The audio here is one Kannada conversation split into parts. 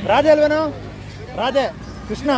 ರಾಧೆ ಅಲ್ವೇನೋ ರಾಧೆ ಕೃಷ್ಣ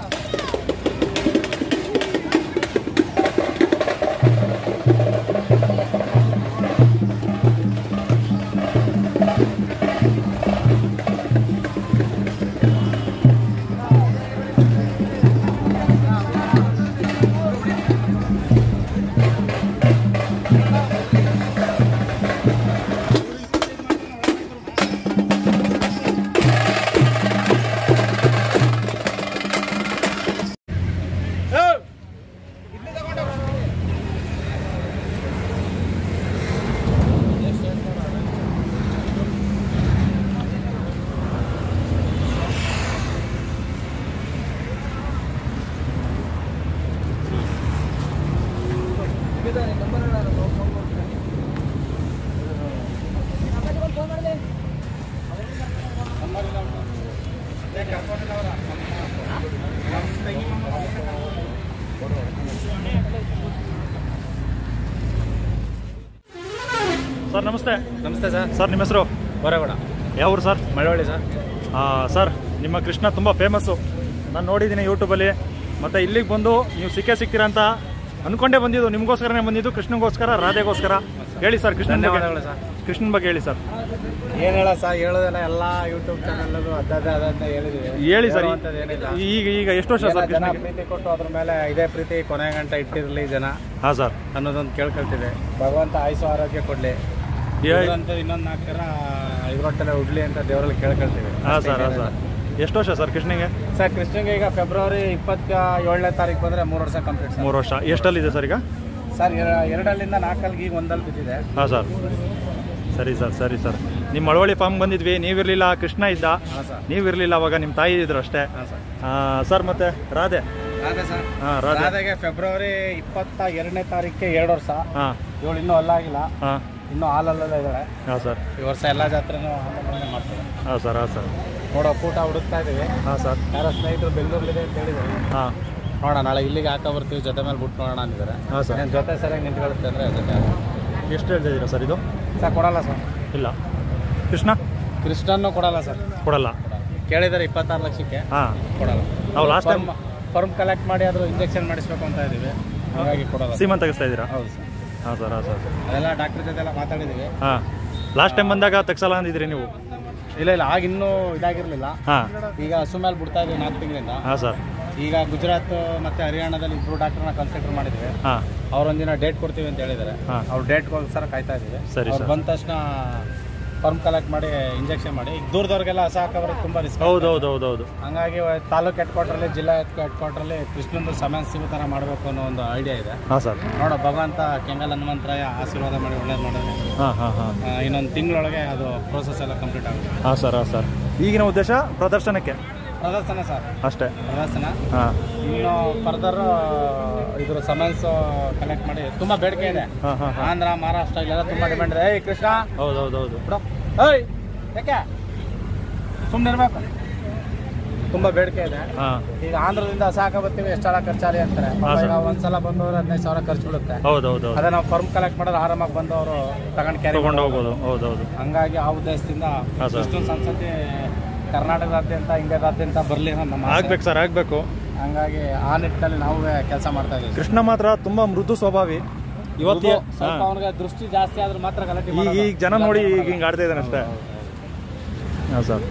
ಸರ್ ನಮಸ್ತೆ ನಮಸ್ತೆ ಸರ್ ಸರ್ ನಿಮ್ಮ ಹೆಸರು ಬರೋಗೋಣ ಯಾವ ಊರು ಸರ್ ಮಳವಳ್ಳಿ ಸರ್ ಆ, ಸರ್ ನಿಮ್ಮ ಕೃಷ್ಣ ತುಂಬ ಫೇಮಸ್ಸು ನಾನು ನೋಡಿದ್ದೀನಿ ಯೂಟ್ಯೂಬಲ್ಲಿ ಮತ್ತು ಇಲ್ಲಿಗೆ ಬಂದು ನೀವು ಸಿಕ್ಕೇ ಸಿಗ್ತೀರಾ ಅಂತ ಅಂದ್ಕೊಂಡೇ ಬಂದಿದ್ದು ನಿಮಗೋಸ್ಕರನೇ ಬಂದಿದ್ದು ಕೃಷ್ಣಗೋಸ್ಕರ ರಾಧೆಗೋಸ್ಕರ ಹೇಳಿ ಸರ್ ಕೃಷ್ಣನ ಬಗ್ಗೆ ಧನ್ಯವಾದಗಳು ಸರ್ ಕೃಷ್ಣನ ಬಗ್ಗೆ ಹೇಳಿ ಸರ್ ಏನ್ ಹೇಳ ಸರ್ ಹೇಳೋದೆಲ್ಲ ಎಲ್ಲ ಯೂಟ್ಯೂಬ್ ಚಾನಲ್ ಅದಾದ ಅದಂತ ಹೇಳಿದೀವಿ ಹೇಳಿ ಸರ್ ಹೇಳುವಂಥದ್ದು ಏನಿಲ್ಲ ಈಗ ಈಗ ಎಷ್ಟು ವರ್ಷ ಏನೋ ಸರ್ ಜನ ಕೃಷ್ಣಗೆ ಪ್ರೀತಿ ಕೊಟ್ಟು ಅದ್ರ ಮೇಲೆ ಇದೇ ಪ್ರೀತಿ ಕೊನೆ ಗಂಟೆ ಇಟ್ಟಿರ್ಲಿ ಜನ ಹಾಂ ಸರ್ ಅನ್ನೋದೊಂದು ಕೇಳ್ಕೊಳ್ತೀವಿ ಭಗವಂತ ಆಯುಷು ಆರೋಗ್ಯ ಕೊಡ್ಲಿ ಅಂತ ಇನ್ನೊಂದು ನಾಲ್ಕು ಥರ ಇದ್ರೊಟ್ಟೆಲ್ಲ ಉಡ್ಲಿ ಅಂತ ದೇವರಲ್ಲಿ ಕೇಳ್ಕೊಳ್ತೀವಿ ಹಾಂ ಸರ್ ಹಾಂ ಸರ್ ಎಷ್ಟು ವರ್ಷ ಸರ್ ಕೃಷ್ಣಗೆ ಸರ್ ಕೃಷ್ಣಗೆ ಈಗ ಫೆಬ್ರವರಿ ಇಪ್ಪತ್ತ ಏಳನೇ ತಾರೀಕು ಬಂದ್ರೆ ಮೂರು ವರ್ಷ ಕಂಪ್ಲೀಟ್ ಸರ್ ಮೂರು ವರ್ಷ ಎಷ್ಟಲ್ಲಿದೆ ಸರ್ ಈಗ ಸರ್ ಎರ- ಎರಡಲ್ಲಿಂದ ನಾಲ್ಕಲ್ಲಿಗೆ ಈಗ ಒಂದಲ್ಲಿ ಬಿದ್ದಿದೆ ಹಾಂ ಸರ್ ಸರಿ ಸರ್ ಸರಿ ಸರ್ ನಿಮ್ಮ ಮಳವಳ್ಳಿ ಫಾರ್ಮ್ ಬಂದಿದ್ವಿ ನೀವಿರಲಿಲ್ಲ ಕೃಷ್ಣ ಇದ್ದ ಹಾಂ ಸರ್ ನೀವಿರಲಿಲ್ಲ ಅವಾಗ ನಿಮ್ಮ ತಾಯಿ ಇದ್ರು ಅಷ್ಟೇ ಹಾಂ ಸರ್ ಆ, ಸರ್ ಮತ್ತೆ ರಾಧೆ ರಾಧೆ ಸರ್ ಹಾಂ ರಾಧೆ ರಾಧೆಗೆ ಫೆಬ್ರವರಿ ಇಪ್ಪತ್ತ ಎರಡನೇ ತಾರೀಕಿಗೆ ಎರಡು ವರ್ಷ ಹಾಂ ಇವಳು ಇನ್ನೂ ಅಲ್ಲಾಗಿಲ್ಲ ಹಾಂ ಇನ್ನೂ ಹಾಲಲ್ಲೇ ಇದ್ದಾಳೆ ಹಾಂ ಸರ್ ಈ ವರ್ಷ ಎಲ್ಲ ಜಾತ್ರೆನೂ ಹಾಲಲ್ಲೇ ಮಾಡ್ತಾರೆ ಹಾಂ ಸರ್ ಹಾಂ ಸರ್ ನೋಡೋ ಕೂಟ ಹುಡುಕ್ತಾ ಇದೀವಿ ಹಾಂ ಸರ್ ಯಾರೋ ಸ್ನೇಹಿತರು ಬೆಂಗಳೂರಲ್ಲಿದೆ ಅಂತ ಹೇಳಿದ್ದಾರೆ ಹಾಂ ನೋಡೋಣ ನಾಳೆ ಇಲ್ಲಿಗೆ ಹಾಕೋ ಬರ್ತೀವಿ ಜೊತೆ ಮೇಲೆ ಬಿಟ್ಟು ನೋಡೋಣ ಅಂದಿದ್ದಾರೆ ಹಾಂ ಸರ್ ಏನು ಜೊತೆ ಸರಿಯಾಗಿ ನಿಂತ್ಕೊಳ್ಳುತ್ತೆ ಅಂದರೆ ಜೊತೆ ಎಷ್ಟು ಹೇಳ್ತಾ ಇದ್ದೀರಾ ಸರ್ ಇದು ಸರ್ ಕೊಡಲ್ಲ ಸರ್ ಇಲ್ಲ ಕೃಷ್ಣ ಕೃಷ್ಣನ್ನು ಕೊಡಲ್ಲ ಸರ್ ಕೊಡಲ್ಲ ಕೇಳಿದ್ದಾರೆ ಇಪ್ಪತ್ತಾರು ಲಕ್ಷಕ್ಕೆ ಹಾಂ ಕೊಡಲ್ಲ ನಾವು ಲಾಸ್ಟ್ ಟೈಮ್ ಫರ್ಮ್ ಕಲೆಕ್ಟ್ ಮಾಡಿ ಆದರೂ ಇಂಜೆಕ್ಷನ್ ಮಾಡಿಸ್ಬೇಕು ಅಂತ ಇದ್ದೀವಿ ಹಾಗಾಗಿ ಕೊಡಲ್ಲ ಸೀಮನ್ ತೆಗಿಸ್ತಾ ಇದ್ದೀರಾ ಹೌದು ಸರ್ ಹಾಂ ಸರ್ ಹಾಂ ಸರ್ ಅದೆಲ್ಲ ಡಾಕ್ಟರ್ ಜೊತೆ ಎಲ್ಲ ಮಾತಾಡಿದ್ದೀವಿ ಹಾಂ ಲಾಸ್ಟ್ ಟೈಮ್ ಬಂದಾಗ ತೆಗ್ಸಲ್ಲ ಅಂದಿದ್ರಿ ನೀವು ಇಲ್ಲ ಇಲ್ಲ ಆಗ ಇನ್ನೂ ಇದಾಗಿರಲಿಲ್ಲ ಹಾಂ ಈಗ ಹಸು ಮೇಲೆ ಬಿಡ್ತಾ ಇದ್ದೀವಿ ನಾಲ್ಕು ತಿಂಗಳಿಂದ ಹಾಂ ಸರ್ ಈಗ ಗುಜರಾತ್ ಮತ್ತೆ ಹರಿಯಾಣದಲ್ಲಿ ಇಬ್ರು ಡಾಕ್ಟರ್ನ ಕನ್ಸಿಡರ್ ಮಾಡಿದ್ವಿ ಹಾಂ ಅವ್ರೊಂದಿನ ಡೇಟ್ ಕೊಡ್ತೀವಿ ಅಂತ ಹೇಳಿದ್ದಾರೆ ಹಾ. ಅವ್ರ ಡೇಟ್ಗೋಸ್ಕರ ಕಾಯ್ತಾ ಇದೀವಿ ಸರಿ ಅವ್ರು ಸರ್. ಬಂದ ತಕ್ಷಣ ಫರ್ಮ್ ಕಲೆಕ್ಟ್ ಮಾಡಿ ಇಂಜೆಕ್ಷನ್ ಮಾಡಿ ಈಗ ದೂರದವ್ರಿಗೆಲ್ಲ ಹಸ ಹಾಕೋರಿಗೆ ತುಂಬ ರಿಸ್ಕ್ ಹೌದು ಹೌದು ಹೌದು ಹೌದು ಹಂಗಾಗಿ ತಾಲೂಕ್ ಹೆಡ್ ಕ್ವಾರ್ಟ್ರಲ್ಲಿ ಜಿಲ್ಲಾ ಹೆಡ್ ಕ್ವಾರ್ಟ್ರಲ್ಲಿ ಕೃಷ್ಣಂದು ಸಮಯ ಸಿಗೋ ಥರ ಮಾಡಬೇಕು ಅನ್ನೋ ಒಂದು ಐಡಿಯಾ ಇದೆ ಹಾಂ ಸರ್ ನೋಡೋ ಭಗವಂತ ಕೆಂಗಲ್ ಹನುಮಂತರಾಯ ಆಶೀರ್ವಾದ ಮಾಡಿ ಒಳ್ಳೇದು ಮಾಡೋದು ಹಾಂ ಹಾಂ ಹಾಂ ಇನ್ನೊಂದು ತಿಂಗಳೊಳಗೆ ಅದು ಪ್ರೋಸೆಸ್ ಎಲ್ಲ ಕಂಪ್ಲೀಟ್ ಆಗುತ್ತೆ ಹಾಂ ಸರ್ ಹಾಂ ಸರ್ ಈಗಿನ ಉದ್ದೇಶ ಪ್ರದರ್ಶನಕ್ಕೆ ಪ್ರದರ್ಶನ ಸರ್ ಅಷ್ಟೇ ಪ್ರದರ್ಶನ ಹಾಂ ಇನ್ನು ಫರ್ದರ್ ಇದ್ರ ಸಮನ್ಸ್ ಕಲೆಕ್ಟ್ ಮಾಡಿ ತುಂಬಾ ಬೇಡಿಕೆ ಇದೆ ಹಾಂ ಹಾಂ ಹಾಂ ಆಂಧ್ರ ಮಹಾರಾಷ್ಟ್ರ ಇಲ್ಲೆಲ್ಲ ತುಂಬಾ ಡಿಮ್ಯಾಂಡ್ ಇದೆ ಏಯ್ ಕೃಷ್ಣ ಹೌದು ಹೌದು ಹೌದು ಬಿಡು ಏಯ್ ಯಾಕೆ ಸುಮ್ಮನೆ ಇರ್ಬೇಕು ತುಂಬಾ ಬೇಡಿಕೆ ಇದೆ ಹಾಂ ಈಗ ಆಂಧ್ರದಿಂದ ಸಾಕ ಬರ್ತೀವಿ ಎಷ್ಟೆಲ್ಲ ಖರ್ಚಾಲಿ ಅಂತಾರೆ ಪಾಪ ಹಾ, ಸರ್. ಈಗ ಒಂದ್ಸಲ ಬಂದವರು ಹದಿನೈದು ಸಾವಿರ ಖರ್ಚು ಬೀಳುತ್ತೆ ಹೌದು ಹೌದು ಹೌದು ಅದೇ ನಾವು ಫರ್ಮ್ ಕಲೆಕ್ಟ್ ಮಾಡೋದು ಆರಾಮಾಗಿ ಬಂದವರು ತಗೊಂಡು ಕ್ಯಾರಿ ತೊಗೊಂಡು ಹೋಗ್ಬೋದು ಹೌದು ಹೌದು ಹಂಗಾಗಿ ಆ ಉದ್ದೇಶದಿಂದ ಹಾ, ಸರ್. ಇಷ್ಟೊಂದು ಸಂಸತಿ ಕರ್ನಾಟಕದಾದ್ಯಂತ ಇಂಡಿಯಾದಾದ್ಯಂತ ಬರ್ಲಿ ಅನ್ನೋದು ನಮ್ಮ ಆಸೆ. ಆಗ್ಬೇಕು ಸರ್ ಆಗ್ಬೇಕು ಹಂಗಾಗಿ ಆ ನಿಟ್ಟಿನಲ್ಲಿ ನಾವು ಕೆಲಸ ಮಾಡ್ತಾ ಇದೀವಿ ಕೃಷ್ಣ ಮಾತ್ರ ತುಂಬಾ ಮೃದು ಸ್ವಭಾವಿ ಇವತ್ತು ಹೌದು, ಸ್ವಲ್ಪ ಅವನಿಗೆ ದೃಷ್ಟಿ ಜಾಸ್ತಿ ಆದ್ರೆ ಮಾತ್ರ ಗಲಾಟೆ ಈಗ ಮಾಡೋದು. ಈಗ ಜನ ನೋಡಿ ಈಗ ಹಿಂಗೆ ಆಡ್ತಾ ಇದ್ದಾನೆ ಅಷ್ಟೇ ಹಾಂ ಸರ್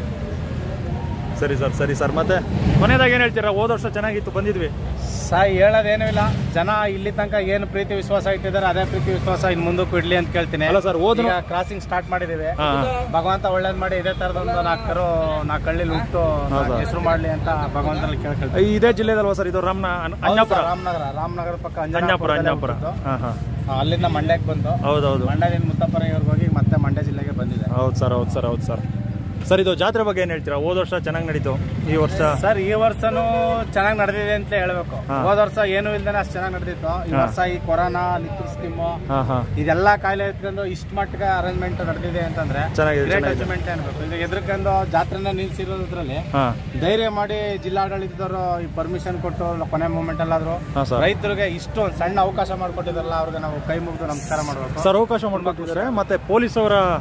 ಸರಿ ಸರ್ ಸರಿ ಸರ್ ಮತ್ತೆ ಕೊನೆಯದಾಗ ಏನು ಹೇಳ್ತೀರಾ ಹೋದ ವರ್ಷ ಚೆನ್ನಾಗಿತ್ತು ಬಂದಿದ್ವಿ ಸಾಯಿ ಹೇಳೋದೇನೂ ಇಲ್ಲ ಜನ ಇಲ್ಲಿ ತನಕ ಏನು ಪ್ರೀತಿ ವಿಶ್ವಾಸ ಇಟ್ಟಿದ್ದಾರೆ ಅದೇ ಪ್ರೀತಿ ವಿಶ್ವಾಸ ಇನ್ನು ಮುಂದಕ್ಕೂ ಇಡ್ಲಿ ಅಂತ ಕೇಳ್ತೀನಿ ಅಲ್ಲ ಸರ್ ಹೋದ್ರು ಈಗ ಕ್ರಾಸಿಂಗ್ ಸ್ಟಾರ್ಟ್ ಮಾಡಿದೀವಿ ಹಾಂ ಭಗವಂತ ಒಳ್ಳೇದ್ ಮಾಡಿ ಇದೇ ತರದೊಂದು ನಾಲ್ಕು ಕರು ನಾಲ್ಕು ಹಳ್ಳಿಲಿ ಹುಟ್ಟು ಹಾ, ಸರ್. ಹೆಸರು ಮಾಡ್ಲಿ ಅಂತ ಭಗವಂತನಲ್ಲಿ ಕೇಳ್ಕೊಳ್ತೀವಿ ಇದೇ ಜಿಲ್ಲೆದಲ್ವಾ ಸರ್ ಇದು ರಾಮನ ಅಣ್ಣಾಪುರ ರಾಮನಗರ ರಾಮನಗರ ಪಕ್ಕ ಅಂಜಾಪುರ ಅಂಜನಾಪುರದಲ್ಲೇ ಅಂಜಾಪುರ ಹುಟ್ಟಿದ್ದು. ಹಾಂ ಹಾಂ ಆ, ಅಲ್ಲಿಂದ ಮಂಡ್ಯಕ್ಕೆ ಬಂದು ಹೌದೌದು ಮಂಡ್ಯದಿಂದ ಮುತ್ತಪ್ಪನ ಇವ್ರಿಗೆ ಹೋಗಿ ಮತ್ತೆ ಮಂಡ್ಯ ಜಿಲ್ಲೆಗೆ ಬಂದಿದೆ ಹೌದು ಸರ್ ಹೌದು ಸರ್ ಹೌದು ಸರ್ ಸರ್ ಇದು ಜಾತ್ರೆ ಬಗ್ಗೆ ಏನು ಹೇಳ್ತೀರಾ ಹೋದ ವರ್ಷ ಚೆನ್ನಾಗಿ ನಡೀತು ಈ ವರ್ಷ ಸರ್ ಈ ವರ್ಷನೂ ಚೆನ್ನಾಗಿ ನಡೆದಿದೆ ಅಂತ ಹೇಳ್ಬೇಕು ಹಾ. ಹೋದ ವರ್ಷ ಏನು ಇಲ್ದೇನೆ ಅಷ್ಟು ಚೆನ್ನಾಗಿ ನಡೆದಿತ್ತು ಈ ಹಾ. ವರ್ಷ ಈ ಕೊರೋನಾ ಲಿಕ್ವಿಡ್ ಸ್ಕೀಮು ಹಾಂ ಹಾಂ ಇದೆಲ್ಲ ಕಾಯಿಲೆ ಎತ್ಕೊಂಡು ಇಷ್ಟು ಮಟ್ಟಿಗೆ ಅರೇಂಜ್ಮೆಂಟ್ ನಡೆದಿದೆ ಅಂತಂದ್ರೆ ಚೆನ್ನಾಗಿದೆ ಗ್ರೇಟ್ ಚೆನ್ನಾಗಿದೆ ಅಚೀವ್ಮೆಂಟ್ ಅನ್ಬೇಕು ಈಗ ಎದ್ರಕೊಂಡು ಜಾತ್ರೆನ ನಿಲ್ಸಿರೋದ್ರಲ್ಲಿ ಹಾಂ ಧೈರ್ಯ ಮಾಡಿ ಜಿಲ್ಲಾಡಳಿತದವರು ಈ ಪರ್ಮಿಷನ್ ಕೊಟ್ಟು ಕೊನೆ ಮೂಮೆಂಟ್ ಅಲ್ಲಾದ್ರು ಹಾಂ ಸರ್ ರೈತರಿಗೆ ಇಷ್ಟು ಒಂದ್ ಸಣ್ಣ ಅವಕಾಶ ಮಾಡಿಕೊಟ್ಟಿದಾರಲ್ಲ ಅವ್ರಿಗೆ ನಾವು ಕೈ ಮುಗಿದು ನಮಸ್ಕಾರ ಮಾಡಬೇಕು ಸರ್ ಅವಕಾಶ ಮಾಡ್ಕೊಟ್ಟಿದ್ದಾರೆ ಮತ್ತೆ ಪೊಲೀಸ್ ಅವರ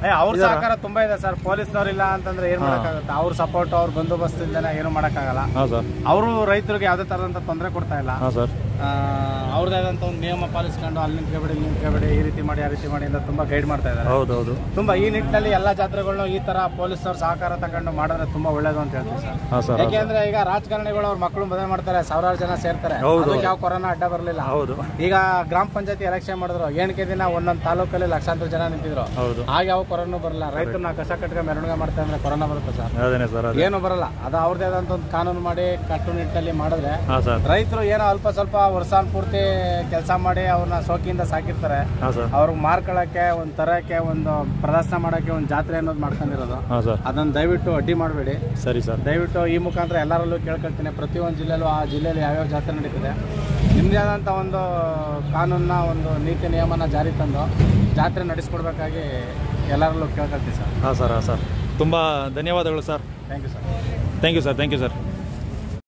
ಏ, ಅವ್ರ ಸಹಕಾರ ತುಂಬಾ ಇದೆ ಸರ್ ಪೊಲೀಸ್ನವ್ರು ಇಲ್ಲ ಅಂತಂದ್ರೆ ಏನ್ ಮಾಡಕ್ಕಾಗುತ್ತೆ ಅವ್ರ ಸಪೋರ್ಟ್ ಅವ್ರ ಬಂದೋಬಸ್ತ್ ಇಲ್ದೇನೆ ಏನು ಮಾಡಕ್ಕಾಗಲ್ಲ ಹಾಂ ಸರ್ ಅವರು ರೈತರಿಗೆ ಯಾವುದೇ ತರದಂತ ತೊಂದರೆ ಕೊಡ್ತಾ ಇಲ್ಲ ಹಾಂ ಸರ್ ಆ, ಅವ್ರದ್ದೇ ಆದಂತ ಒಂದು ನಿಯಮ ಪಾಲಿಸ್ಕೊಂಡು ಅಲ್ಲಿ ನಿಂತ್ಕೊಬೇಡಿ ಇಲ್ಲಿ ನಿಂತ್ಕೊಬೇಡಿ ಈ ರೀತಿ ಮಾಡಿ ಆ ರೀತಿ ಮಾಡಿ ಅಂತ ತುಂಬಾ ಗೈಡ್ ಮಾಡ್ತಾ ಇದ್ದಾರೆ ಹೌದು ಹೌದು ತುಂಬಾ ಈ ನಿಟ್ಟಿನಲ್ಲಿ ಎಲ್ಲಾ ಜಾತ್ರೆಗಳನ್ನ ಈ ತರ ಪೊಲೀಸರು ಸಹಕಾರ ತಗೊಂಡು ಮಾಡಿದ್ರೆ ತುಂಬಾ ಒಳ್ಳೇದು ಅಂತ ಹೇಳ್ತೀವಿ ಸರ್ ಹಾಂ ಸರ್ ಯಾಕೆಂದ್ರೆ ಈಗ ರಾಜಕಾರಣಿಗಳು ಅವ್ರ ಮಕ್ಕಳು ಮದುವೆ ಮಾಡ್ತಾರೆ ಸಾವಿರಾರು ಜನ ಸೇರ್ತಾರೆ ಹೌದು. ಅದಕ್ಕೆ ಯಾವ ಕೊರೋನಾ ಅಡ್ಡ ಬರಲಿಲ್ಲ ಹೌದು ಈಗ ಗ್ರಾಮ ಪಂಚಾಯತಿ ಎಲೆಕ್ಷನ್ ಮಾಡಿದ್ರು ಏಣಿಕೆ ದಿನ ಒಂದೊಂದು ತಾಲೂಕಲ್ಲಿ ಲಕ್ಷಾಂತರ ಜನ ನಿಂತಿದ್ರು ಹೌದು ಆಗ ಯಾವ ಕೊರೋನಾ ಬರಲ್ಲ ರೈತರನ್ನ ಕಸ ಕಟ್ಕೊಂಡು ಮೆರವಣಿಗೆ ಮಾಡ್ತಾ ಅಂದ್ರೆ ಕೊರೋನಾ ಬರುತ್ತೆ ಸರ್ ಅದೇನೆ ಸರ್ ಅದೇ ಏನು ಬರಲ್ಲ ಅದು ಅವ್ರದೇ ಆದಂತ ಒಂದು ಕಾನೂನು ಮಾಡಿ ಕಟ್ಟುನಿಟ್ಟಲ್ಲಿ ಮಾಡಿದ್ರೆ ಹಾಂ ಸರ್ ರೈತರು ಏನೋ ಅಲ್ಪ ಸ್ವಲ್ಪ ವರ್ಷ ಪೂರ್ತಿ ಕೆಲಸ ಮಾಡಿ ಅವ್ರನ್ನ ಸೋಕಿಯಿಂದ ಸಾಕಿರ್ತಾರೆ ಹಾಂ ಸರ್ ಅವ್ರಿಗೆ ಮಾರ್ಕೊಳ್ಳೋಕ್ಕೆ ಒಂದು ತರಕ್ಕೆ ಒಂದು ಪ್ರದರ್ಶನ ಮಾಡೋಕ್ಕೆ ಒಂದು ಜಾತ್ರೆ ಅನ್ನೋದು ಮಾಡ್ಕೊಂಡಿರೋದು ಹಾಂ ಸರ್ ಅದನ್ನ ದಯವಿಟ್ಟು ಅಡ್ಡಿ ಮಾಡಬೇಡಿ ಸರಿ ಸರ್ ದಯವಿಟ್ಟು ಈ ಮುಖಾಂತರ ಎಲ್ಲರಲ್ಲೂ ಕೇಳ್ಕೊಳ್ತೀನಿ ಪ್ರತಿಯೊಂದು ಜಿಲ್ಲೆಯಲ್ಲೂ ಆ ಜಿಲ್ಲೆಯಲ್ಲಿ ಯಾವ್ಯಾವ ಜಾತ್ರೆ ನಡೀತದೆ ನಿಮ್ಮದೇ ಆದಂಥ ಒಂದು ಕಾನೂನನ್ನ ಒಂದು ನೀತಿ ನಿಯಮನ ಜಾರಿ ತಂದು ಜಾತ್ರೆ ನಡೆಸ್ಕೊಡ್ಬೇಕಾಗಿ ಎಲ್ಲರಲ್ಲೂ ಕೇಳ್ಕೊಳ್ತೀವಿ ಸರ್ ಹಾಂ ಸರ್ ಹಾಂ ಸರ್ ತುಂಬ ಧನ್ಯವಾದಗಳು sir thank you sir thank you sir thank you sir